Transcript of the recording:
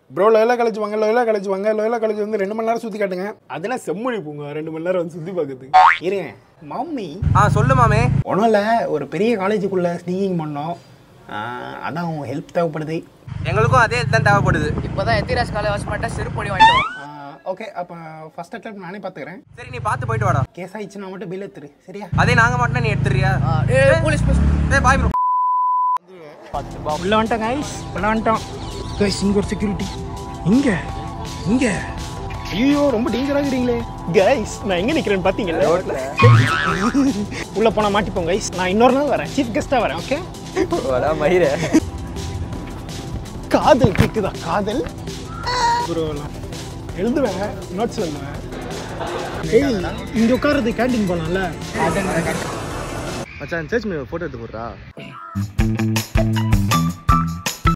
bro Loyola college வாங்க Loyola college வாங்க Loyola college வந்து ரெண்டு மணி நேரம் சுற்றி காட்டுங்க அதெல்லாம் செம்மொழி பூங்க ரெண்டு மணி நேரம் வந்து சுற்றி பார்க்குறதுக்கு இருங்க மம்மி ஆ சொல்லு மாமே ஒன்றும் இல்லை ஒரு பெரிய காலேஜுக்குள்ளே ஸ்னீக்கிங் பண்ணோம் ஆஹ் அதான் அவங்க ஹெல்ப் தேவைப்படுது எங்களுக்கும் அதே தான் தேவைப்படுது இப்போதான் எத்திராஜ் காலை வாஷ் பண்ணிட்டா செருப்பொடி வாங்கிட்டு வரோம் ஓகே அப்போ ஃபஸ்ட் அட்டம் நானே பார்த்துக்கிறேன் சரி நீ பார்த்து போயிட்டு வாடா கேஸ் ஆயிடுச்சுன்னா மட்டும் பில் எடுத்துரு சரியா அதே நாங்க மாட்டோம் நீ எடுத்துறியா ஏய் போலீஸ் போலீஸ் ஏய் பாய் ப்ரோ உள்ள வந்துட்டோம் கைஸ் உள்ள வந்துட்டோம் கைஸ் இங்கே ஒரு செக்யூரிட்டி இங்கே இங்கே ஐயோ ரொம்ப டேஞ்சராக இருக்கிறீங்களே கைஸ் நான் எங்கே நிற்கிறேன்னு பார்த்தீங்களா உள்ள போனால் மாட்டிப்போம் கைஸ் நான் இன்னொரு நாள் வரேன் சீஃப் கெஸ்ட்டாக வரேன் ஓகே வாடா மயிர காதல் கேக்குதா காதல் ப்ரோ எழுதுவேன் நோட்ஸ் எழுதுவேன் ஏய் இங்கே உட்காருது கேண்டீன் போகலாம்ல மச்சான் சர்ச் மீ போட்டோ எடுத்து போடுறா